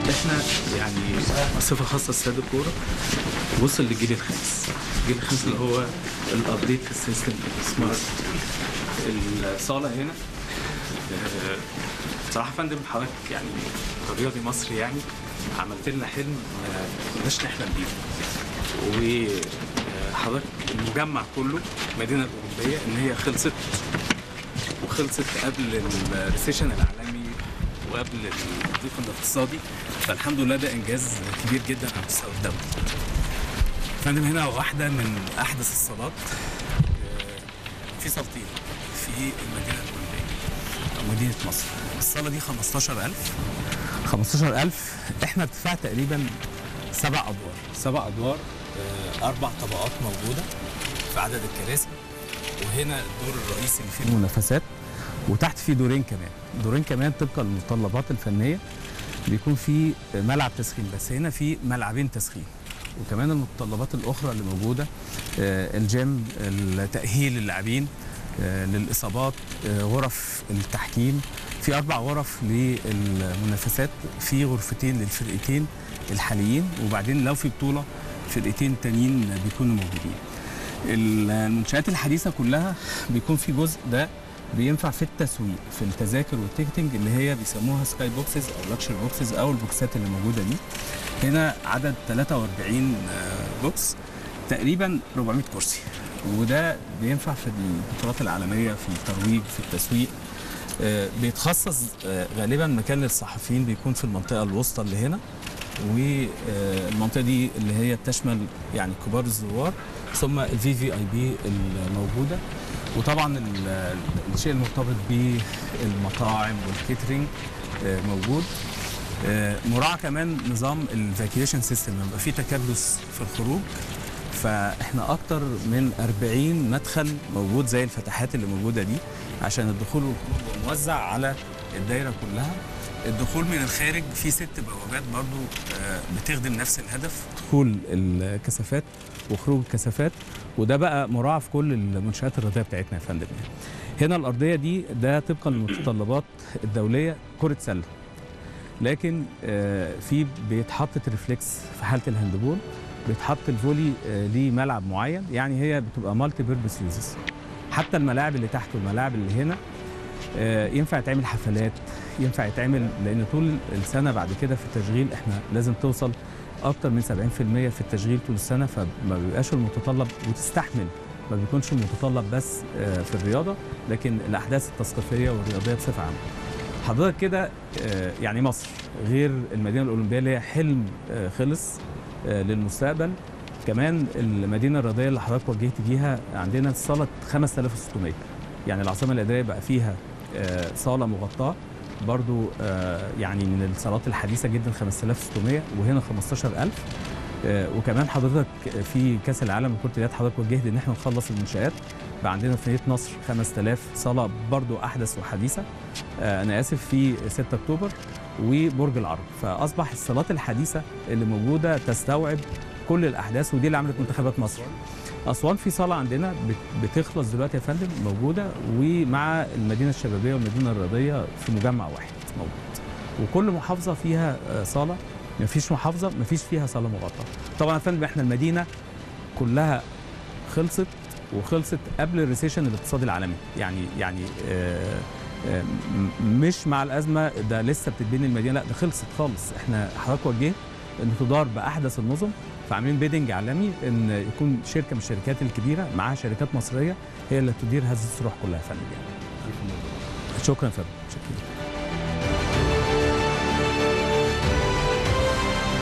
احنا يعني بصفه خاصه استاد الكوره وصل للجيل الخامس الجيل الخامس اللي هو الابديت سيستم السمارت الصاله هنا آه، بصراحه يا فندم حضرتك يعني كرياضي مصري يعني عملت لنا حلم ما كناش نحلم بيه وحضرتك المجمع كله المدينه الاوروبيه ان هي خلصت وخلصت قبل الريسيشن العالمي وقبل الضيق الاقتصادي فالحمد لله ده انجاز كبير جدا على مستوى الدوله. فندم هنا واحده من احدث الصالات آه، في صالتين في المدينه الاولمبيه او مدينه مصر. الصاله دي 15000 15000 احنا ارتفاع تقريبا سبع ادوار سبع ادوار آه، اربع طبقات موجوده في عدد الكراسي وهنا الدور الرئيسي اللي فيه المنافسات وتحت في دورين كمان دورين كمان طبقا للمتطلبات الفنيه بيكون في ملعب تسخين بس هنا في ملعبين تسخين وكمان المتطلبات الاخرى اللي موجوده آه، الجيم تاهيل اللاعبين آه، للاصابات آه، غرف التحكيم في اربع غرف للمنافسات في غرفتين للفرقتين الحاليين وبعدين لو في بطوله فرقتين تانيين بيكونوا موجودين المنشآت الحديثة كلها بيكون في جزء ده بينفع في التسويق في التذاكر والتيكتنج اللي هي بيسموها سكاي بوكسز او لاكشر بوكسز او البوكسات اللي موجوده دي هنا عدد 43 آه، بوكس تقريبا 400 كرسي وده بينفع في البطولات العالميه في الترويج في التسويق آه، بيتخصص آه، غالبا مكان للصحفيين بيكون في المنطقه الوسطى اللي هنا والمنطقه دي اللي هي بتشمل يعني كبار الزوار ثم الفي في اي بي الموجوده وطبعا ال- الشيء المرتبط بالمطاعم والكيترينج آه، موجود آه، مراعاه كمان نظام الفاكيويشن سيستم لما يبقى في تكدس في الخروج فاحنا اكتر من 40 مدخل موجود زي الفتحات اللي موجوده دي عشان الدخول والخروج يبقى موزع على الدايره كلها الدخول من الخارج في ست بوابات برضو آه، بتخدم نفس الهدف دخول الكثافات وخروج الكثافات وده بقى مراعى في كل المنشآت الرياضيه بتاعتنا يا فندم يعني. هنا الارضيه دي ده طبقا للمتطلبات الدوليه كره سله لكن آه، في بيتحط ريفلكس في حاله الهاندبول بيتحط الفولي آه، ليه ملعب معين يعني هي بتبقى مالتي بيربس يوزز حتى الملاعب اللي تحت والملاعب اللي هنا آه، ينفع يتعمل حفلات ينفع يتعمل لان طول السنه بعد كده في التشغيل احنا لازم توصل اكتر من 70% في التشغيل طول السنه فما بيبقاش المتطلب وتستحمل ما بيكونش المتطلب بس آه، في الرياضه لكن الاحداث التثقيفيه والرياضيه بصفه عامه حضرتك كده آه، يعني مصر غير المدينه الاولمبيه اللي هي حلم آه، خلص آه، للمستقبل كمان المدينه الرياضيه اللي حضرتك وجهت بيها عندنا صاله 5600 يعني العاصمه الاداريه بقى فيها آه، صاله مغطاه برضو آه، يعني من الصالات الحديثه جدا 5600 وهنا 15000 آه، وكمان حضرتك في كاس العالم لكره اليد حضرتك وجهت ان احنا نخلص المنشات بقى عندنا في مدينه نصر 5000 صاله برضو احدث وحديثه آه، انا اسف في 6 اكتوبر وبرج العرب فاصبح الصالات الحديثه اللي موجوده تستوعب كل الاحداث ودي اللي عملت منتخبات مصر اسوان في صاله عندنا بت- بتخلص دلوقتي يا فندم موجوده ومع المدينه الشبابيه والمدينه الرياضيه في مجمع واحد موجود وكل محافظه فيها آه، صاله ما فيش محافظه ما فيش فيها صاله مغطاه طبعا يا فندم احنا المدينه كلها خلصت وخلصت قبل الريسيشن الاقتصادي العالمي يعني يعني آه، آه، م- مش مع الازمه ده لسه بتتبني المدينه لا ده خلصت خالص احنا حضرتك وجهت ان تدار باحدث النظم فعاملين بيدنج عالمي ان يكون شركه من الشركات الكبيره معاها شركات مصريه هي اللي تدير هذه الصروح كلها يا فندم يعني شكرا يا فندم شكرا